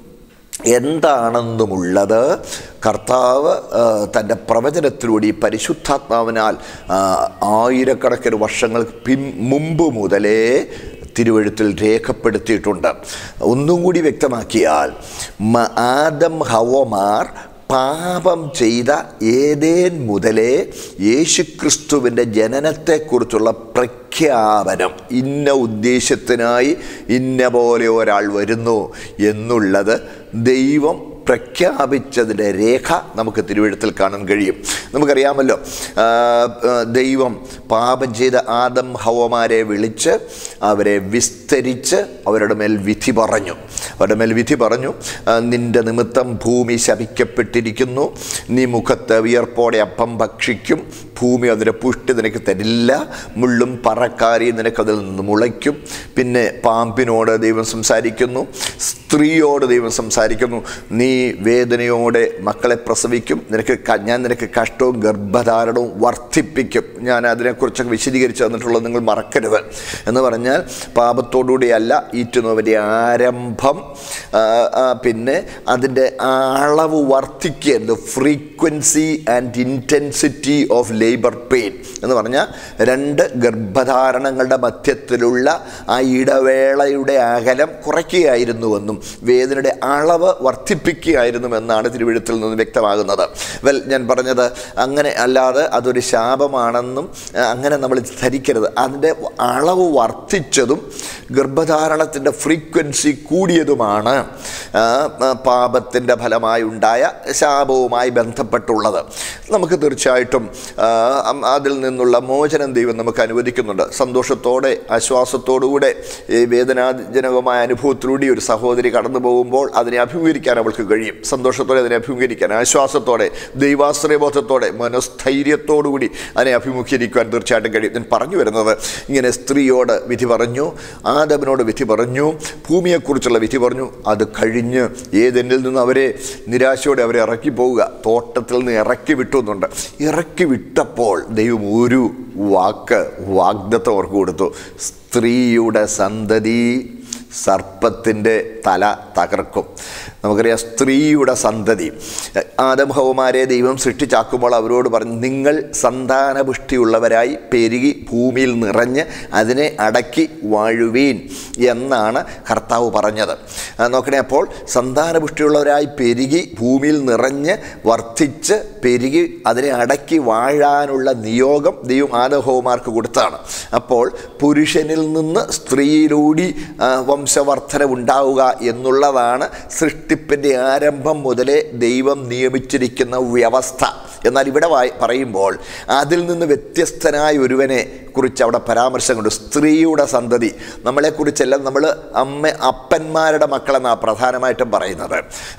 Speaker 2: എന്താണെന്നുമുള്ളത് കർത്താവ് ആ, തൻ്റെ പ്രവചനത്തിലൂടെ ഈ പരിശുദ്ധാത്മാവിനാൽ ആ, ആയിരക്കണക്കിന് വർഷങ്ങൾക്ക് പിൻ മുമ്പ് മുതലേ തിരുവഴുത്തിൽ രേഖപ്പെടുത്തിയിട്ടുണ്ട് ഒന്നും കൂടി വ്യക്തമാക്കിയാൽ മ- ആദം ഹവമാർ പാപം ചെയ്ത ഏതേൻ മുതലേ യേശുക്രിസ്തുവിൻ്റെ ജനനത്തെക്കുറിച്ചുള്ള പ്രഖ്യാപനം ഇന്ന ഉദ്ദേശത്തിനായി ഇന്ന പോലെ ഒരാൾ വരുന്നു എന്നുള്ളത് ദൈവം പ്രഖ്യാപിച്ചതിൻ്റെ രേഖ നമുക്ക് തിരുവഴുത്തിൽ കാണാൻ കഴിയും നമുക്കറിയാമല്ലോ ആ, ആ, ദൈവം പാപം ചെയ്ത ആദം ഹവമാരെ വിളിച്ച് അവരെ വിസ്തരിച്ച് അവരുടെ മേൽ വിധി പറഞ്ഞു അവരുടെ മേൽ വിധി പറഞ്ഞു ആ, നിന്റെ നിമിത്തം ഭൂമി ശപിക്കപ്പെട്ടിരിക്കുന്നു നീ മുഖത്ത് വിയർപ്പോടെ അപ്പം ഭക്ഷിക്കും ഭൂമി അതിൻ്റെ പുഷ്ടി നിനക്ക് തരില്ല മുള്ളും പറക്കാരി നിനക്ക് അതിൽ നിന്ന് മുളയ്ക്കും പിന്നെ പാമ്പിനോട് ദൈവം സംസാരിക്കുന്നു സ്ത്രീയോട് ദൈവം സംസാരിക്കുന്നു നീ വേദനയോടെ മക്കളെ പ്രസവിക്കും നിനക്ക് ക- ഞാൻ നിനക്ക് കഷ്ടവും ഗർഭധാരണവും വർദ്ധിപ്പിക്കും ഞാൻ അതിനെക്കുറിച്ചൊക്കെ വിശദീകരിച്ച് തന്നിട്ടുള്ളത് നിങ്ങൾ മറക്കരുത് എന്ന് പറഞ്ഞാൽ പാപത്തോടുകൂടിയല്ല ഈറ്റുന്നവൻ്റെ ആരംഭം ആ, ആ, പിന്നെ അതിൻ്റെ അളവ് വർദ്ധിക്കുക frequency and intensity of labour pain എന്ന് പറഞ്ഞാൽ രണ്ട് ഗർഭധാരണങ്ങളുടെ മധ്യത്തിലുള്ള ആ ഇടവേളയുടെ അകലം കുറയ്ക്കുകയായിരുന്നുവെന്നും വേദനയുടെ അളവ് വർദ്ധിപ്പിക്കുകയായിരുന്നുവെന്നാണ് തിരുവഴുത്തിൽ നിന്ന് വ്യക്തമാകുന്നത് വെൽ ഞാൻ പറഞ്ഞത് അങ്ങനെ അല്ലാതെ അതൊരു ശാപമാണെന്നും ആ, അങ്ങനെ നമ്മൾ ധരിക്കരുത് അതിൻ്റെ അളവ് വർദ്ധിച്ചതും ഗർഭധാരണത്തിൻ്റെ ഫ്രീക്വൻസി കൂടിയതുമാണ് ആ, ആ, പാപത്തിൻ്റെ ഫലമായി ഉണ്ടായ ശാപവുമായി ബന്ധപ്പെട്ടുള്ളത് നമുക്ക് തീർച്ചയായിട്ടും ആ, അം- അതിൽ നിന്നുള്ള മോചനം ദൈവം നമുക്ക് അനുവദിക്കുന്നുണ്ട് സന്തോഷത്തോടെ ആശ്വാസത്തോടുകൂടെ ഈ വേദനാജനകമായ അനുഭവത്തിലൂടെ ഒരു സഹോദരി കടന്നു പോകുമ്പോൾ അതിനെ അഭിമുഖീകരിക്കാൻ അവൾക്ക് കഴിയും സന്തോഷത്തോടെ അതിനെ അഭിമുഖീകരിക്കാൻ ആശ്വാസത്തോടെ ദൈവാശ്രയബോധത്തോടെ മനസ്ഥൈര്യത്തോടുകൂടി അതിനെ അഭിമുഖീകരിക്കുവാൻ തീർച്ചയായിട്ടും കഴിയും ഞാൻ പറഞ്ഞു വരുന്നത് ഇങ്ങനെ സ്ത്രീയോട് വിധി പറഞ്ഞു ആദവനോട് വിധി പറഞ്ഞു ഭൂമിയെക്കുറിച്ചുള്ള വിധി പറഞ്ഞു അത് കഴിഞ്ഞ് ഏതെന്നിൽ നിന്ന് അവരെ നിരാശയോടെ അവരെ ഇറക്കി പോവുക തോട്ടത്തിൽ നിന്ന് ഇറക്കി വിട്ടു എന്നുണ്ട് ഇറക്കി വിട്ടപ്പോൾ ദൈവം ഒരു വാക്ക് വാഗ്ദത്തം അവർക്ക് കൊടുത്തു സ്ത്രീയുടെ സന്തതി സർപ്പത്തിൻ്റെ തല തകർക്കും നമുക്കറിയാം സ്ത്രീയുടെ സന്തതി ആദംഭവമാരെ ദൈവം സൃഷ്ടിച്ചാക്കുമ്പോൾ അവരോട് പറഞ്ഞു നിങ്ങൾ സന്താനപുഷ്ടിയുള്ളവരായി പെരുകി ഭൂമിയിൽ നിറഞ്ഞ് അതിനെ അടക്കി വാഴുവീൻ എന്നാണ് കർത്താവ് പറഞ്ഞത് ആ, നോക്കണേ അപ്പോൾ സന്താനപുഷ്ടിയുള്ളവരായി പെരുകി ഭൂമിയിൽ നിറഞ്ഞ് വർദ്ധിച്ച് പെരുകി അതിനെ അടക്കി വാഴാനുള്ള നിയോഗം ദൈവം ആദഹോമാർക്ക് കൊടുത്താണ് അപ്പോൾ പുരുഷനിൽ നിന്ന് സ്ത്രീയിലൂടി ആ, വംശവർദ്ധനവുണ്ടാവുക എന്നുള്ളതാണ് സൃഷ്ടിപ്പിൻ്റെ ആരംഭം മുതലേ ദൈവം നിയമിച്ചിരിക്കുന്ന വ്യവസ്ഥ എന്നാൽ ഇവിടെ വായി- പറയുമ്പോൾ അതിൽ നിന്ന് വ്യത്യസ്തനായ ഒരുവനെ കുറിച്ച് അവിടെ പരാമർശം കണ്ടു സ്ത്രീയുടെ സന്തതി നമ്മളെക്കുറിച്ചെല്ലാം നമ്മൾ അമ്മ അപ്പന്മാരുടെ മക്കളെന്നാണ് പ്രധാനമായിട്ടും പറയുന്നത്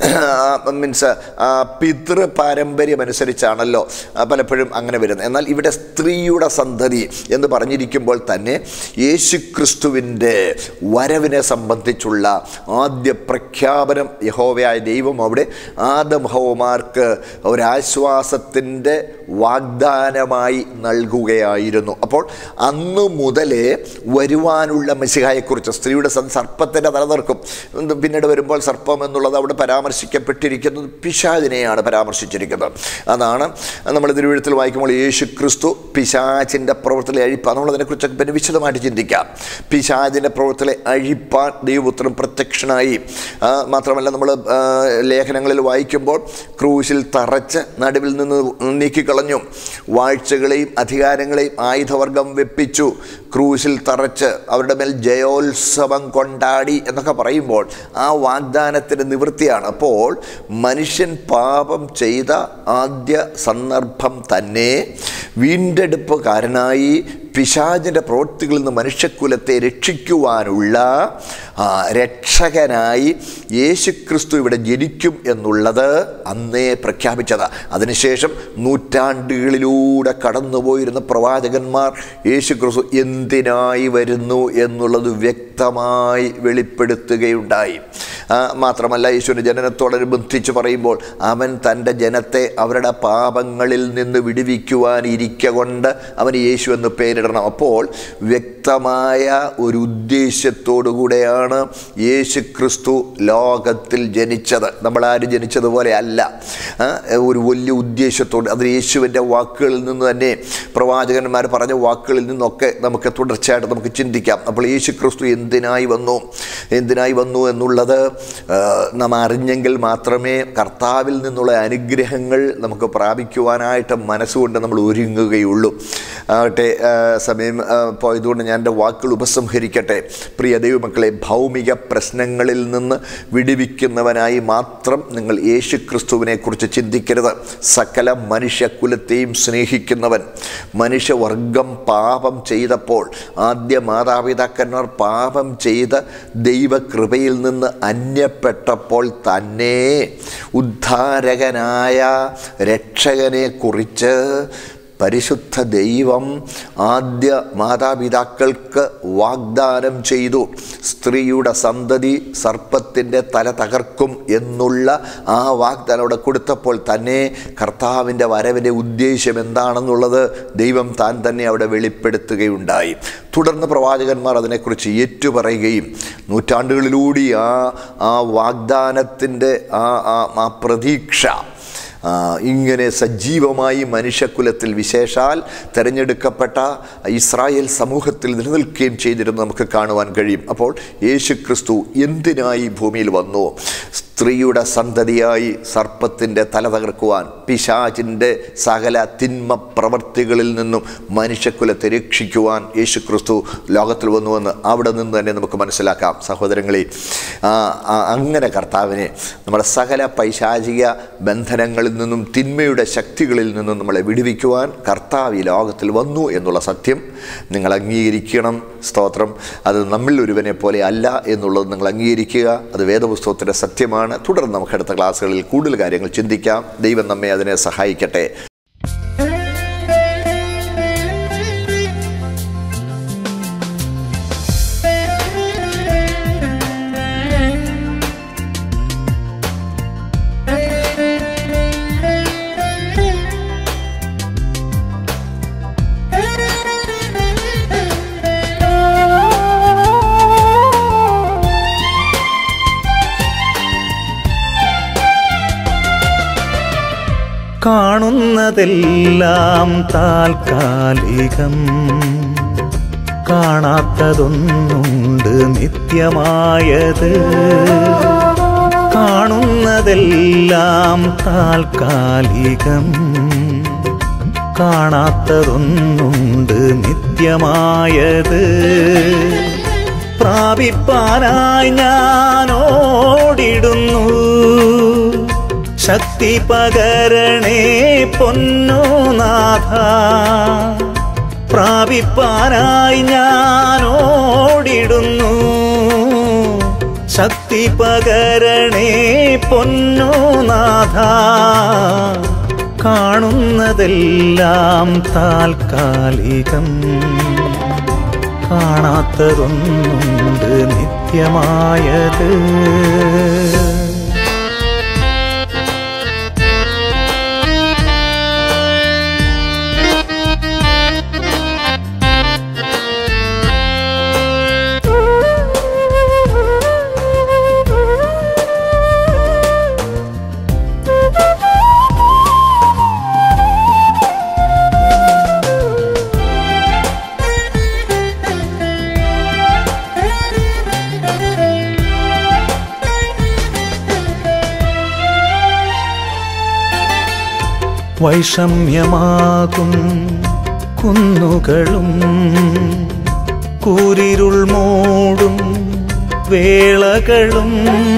Speaker 2: മീൻസ് പിതൃ പാരമ്പര്യം അനുസരിച്ചാണല്ലോ ആ, പലപ്പോഴും അങ്ങനെ വരുന്നത് എന്നാൽ ഇവിടെ സ്ത്രീയുടെ സന്തതി എന്ന് പറഞ്ഞിരിക്കുമ്പോൾ തന്നെ യേശുക്രിസ്തുവിൻ്റെ വരവിനെ സംബന്ധിച്ചുള്ള ആദ്യ പ്രഖ്യാപനം യഹോവയായ ദൈവം അവിടെ ആദം ഹോമാർക്ക് ഒരാശ്വാസത്തിൻ്റെ വാഗ്ദാനമായി നൽകുകയായിരുന്നു അപ്പോൾ അന്ന് മുതലേ വരുവാനുള്ള മെസ്സിഹായെക്കുറിച്ച് സ്ത്രീയുടെ സ- സർപ്പത്തിൻ്റെ തലനിർക്കും പിന്നീട് വരുമ്പോൾ സർപ്പം എന്നുള്ളത് അവിടെ പരാമർശിക്കപ്പെട്ടിരിക്കുന്നത് പിശാചിനെയാണ് പരാമർശിച്ചിരിക്കുന്നത് അതാണ് നമ്മൾ തിരുവഴുത്തിൽ വായിക്കുമ്പോൾ യേശു ക്രിസ്തു പിശാചിൻ്റെ പ്രവർത്തനത്തെ അഴിപ്പാൻ നമ്മളതിനെക്കുറിച്ചൊക്കെ പിന്നെ വിശദമായിട്ട് ചിന്തിക്കാം പിശാചിൻ്റെ പ്രവർത്തനത്തെ അഴിപ്പാൻ ദൈവപുത്രൻ പ്രത്യക്ഷനായി ആ, മാത്രമല്ല നമ്മൾ ലേഖനങ്ങളിൽ വായിക്കുമ്പോൾ ക്രൂശിൽ തറച്ച് നടുവിൽ നിന്ന് നീക്കിക്കളഞ്ഞു വാഴ്ചകളെയും അധികാരങ്ങളെയും ആയുധവർഗം വെപ്പിച്ചു ക്രൂശിൽ തറച്ച് അവരുടെ മേൽ ജയോത്സവം കൊണ്ടാടി എന്നൊക്കെ പറയുമ്പോൾ ആ വാഗ്ദാനത്തിൻ്റെ നിവൃത്തിയാണ് അപ്പോൾ മനുഷ്യൻ പാപം ചെയ്ത ആദ്യ സന്ദർഭം തന്നെ വീണ്ടെടുപ്പുകാരനായി പിശാചിൻ്റെ പ്രവൃത്തികളിൽ നിന്ന് മനുഷ്യക്കുലത്തെ രക്ഷിക്കുവാനുള്ള ആ, രക്ഷകനായി യേശുക്രിസ്തു ഇവിടെ ജനിക്കും എന്നുള്ളത് അന്നേ പ്രഖ്യാപിച്ചത് അതിനുശേഷം നൂറ്റാണ്ടുകളിലൂടെ കടന്നുപോയിരുന്ന പ്രവാചകന്മാർ യേശുക്രിസ്തു എന്തിനായി വരുന്നു എന്നുള്ളത് വ്യക്തമായി വെളിപ്പെടുത്തുകയുണ്ടായി ആ, മാത്രമല്ല യേശുവിൻ്റെ ജനനത്തോടനുബന്ധിച്ച് പറയുമ്പോൾ അവൻ തൻ്റെ ജനത്തെ അവരുടെ പാപങ്ങളിൽ നിന്ന് വിടുവിക്കുവാനിരിക്ക കൊണ്ട് അവന് യേശു എന്ന് പേരിടണം അപ്പോൾ വ്യക്തമായ ഒരു ഉദ്ദേശ്യത്തോടു കൂടെയാണ് യേശു ക്രിസ്തു ലോകത്തിൽ ജനിച്ചത് നമ്മളാരും ജനിച്ചതുപോലെ അല്ല ആ, ഒരു വലിയ ഉദ്ദേശ്യത്തോട് അത് യേശുവിൻ്റെ വാക്കുകളിൽ നിന്ന് തന്നെ പ്രവാചകന്മാർ പറഞ്ഞ വാക്കുകളിൽ നിന്നൊക്കെ നമുക്ക് തുടർച്ചയായിട്ട് നമുക്ക് ചിന്തിക്കാം അപ്പോൾ യേശു ക്രിസ്തു എന്തിനായി വന്നു എന്തിനായി വന്നു എന്നുള്ളത് ആ, നാം അറിഞ്ഞെങ്കിൽ മാത്രമേ കർത്താവിൽ നിന്നുള്ള അനുഗ്രഹങ്ങൾ നമുക്ക് പ്രാപിക്കുവാനായിട്ട് മനസ്സുകൊണ്ട് നമ്മൾ ഒരുങ്ങുകയുള്ളൂ ആകട്ടെ ആ, സമയം ആ, പോയതുകൊണ്ട് ഞാൻ എൻ്റെ വാക്കുകൾ ഉപസംഹരിക്കട്ടെ പ്രിയ ദൈവമക്കളെ ഭൗമിക പ്രശ്നങ്ങളിൽ നിന്ന് വിടുവിക്കുന്നവനായി മാത്രം നിങ്ങൾ യേശു ക്രിസ്തുവിനെ കുറിച്ച് ചിന്തിക്കരുത് സകല മനുഷ്യകുലത്തെയും സ്നേഹിക്കുന്നവൻ മനുഷ്യവർഗം പാപം ചെയ്തപ്പോൾ ആദ്യ മാതാപിതാക്കന്മാർ പാപം ചെയ്ത് ദൈവകൃപയിൽ നിന്ന് അന്യപ്പെട്ടപ്പോൾ തന്നെ ഉദ്ധാരകനായ രക്ഷകനെ കുറിച്ച് പരിശുദ്ധ ദൈവം ആദ്യ മാതാപിതാക്കൾക്ക് വാഗ്ദാനം ചെയ്തു സ്ത്രീയുടെ സന്തതി സർപ്പത്തിൻ്റെ തല തകർക്കും എന്നുള്ള ആ വാഗ്ദാനം അവിടെ കൊടുത്തപ്പോൾ തന്നെ കർത്താവിൻ്റെ വരവിൻ്റെ ഉദ്ദേശ്യം എന്താണെന്നുള്ളത് ദൈവം താൻ തന്നെ അവിടെ വെളിപ്പെടുത്തുകയുണ്ടായി തുടർന്ന് പ്രവാചകന്മാർ അതിനെക്കുറിച്ച് ഏറ്റുപറയുകയും നൂറ്റാണ്ടുകളിലൂടെ ആ ആ വാഗ്ദാനത്തിൻ്റെ ആ ആ- ആ പ്രതീക്ഷ ആ, ഇങ്ങനെ സജീവമായി മനുഷ്യകുലത്തിൽ വിശേഷാൽ തിരഞ്ഞെടുക്കപ്പെട്ട ഇസ്രായേൽ സമൂഹത്തിൽ നിലനിൽക്കുകയും ചെയ്തിരുന്നു നമുക്ക് കാണുവാൻ കഴിയും അപ്പോൾ യേശു ക്രിസ്തു എന്തിനായി ഭൂമിയിൽ വന്നു സ്ത്രീയുടെ സന്തതിയായി സർപ്പത്തിൻ്റെ തല തകർക്കുവാൻ പിശാചിൻ്റെ സകല തിന്മ പ്രവർത്തികളിൽ നിന്നും മനുഷ്യകുലത്തെ രക്ഷിക്കുവാൻ യേശു ക്രിസ്തു ലോകത്തിൽ വന്നുവെന്ന് അവിടെ നിന്ന് തന്നെ നമുക്ക് മനസ്സിലാക്കാം സഹോദരങ്ങളെ ആ, ആ, അങ്ങനെ കർത്താവിനെ നമ്മുടെ സകല പൈശാചിക ബന്ധനങ്ങളിൽ നിന്നും തിന്മയുടെ ശക്തികളിൽ നിന്നും നമ്മളെ വിടുവിക്കുവാൻ കർത്താവ് ഈ ലോകത്തിൽ വന്നു എന്നുള്ള സത്യം നിങ്ങൾ അംഗീകരിക്കണം സ്തോത്രം അത് നമ്മിൽ ഒരുവനെ പോലെ അല്ല എന്നുള്ളത് നിങ്ങൾ അംഗീകരിക്കുക അത് വേദപുസ്തകത്തിൻ്റെ സത്യമാണ് തുടർന്ന് നമുക്ക് അടുത്ത ക്ലാസ്സുകളിൽ കൂടുതൽ കാര്യങ്ങൾ ചിന്തിക്കാം ദൈവം നമ്മെ അതിനെ സഹായിക്കട്ടെ
Speaker 3: കാണുന്നതെല്ലാം താൽക്കാലികം കാണാത്തതൊന്നുണ്ട് നിത്യമായത് കാണുന്നതെല്ലാം താൽക്കാലികം കാണാത്തതൊന്നുണ്ട് നിത്യമായത് പ്രാപിപ്പാനായി ഞാൻ ഓടിടുന്നു ശക്തി പകരണേ പൊന്നു നാഥ പ്രാപിപ്പാനായി ഞാൻ ഓടിടുന്നു ശക്തി പകരണേ പൊന്നു നാഥ കാണുന്നതെല്ലാം താൽക്കാലികം കാണാത്തതൊന്നുണ്ട് നിത്യമായത് വൈഷമ്യമാകും കുന്നുകളും കൂരിരുൾ മൂടും വേളകളും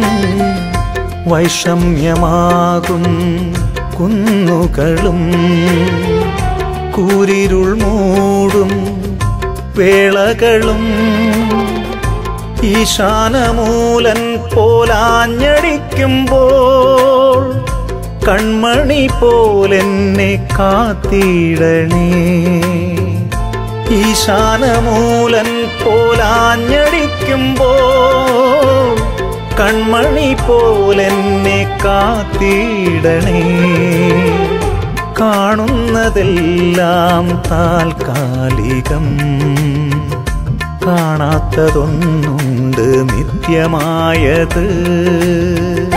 Speaker 3: വൈഷമ്യമാകും കുന്നുകളും കൂരിരുൾ മൂടും വേളകളും ഈശാനമൂലൻ പോലാഞ്ഞടിക്കുമ്പോൾ കൺമണി പോലെന്നെ കാത്തിടണേ ഈശാനമൂലൻ പോലാഞ്ഞടിക്കുമ്പോൾ കൺമണി പോലെന്നെ കാത്തിടണേ കാണുന്നതെല്ലാം താൽക്കാലികം കാണാത്തതൊന്നുണ്ട് നിത്യമായത്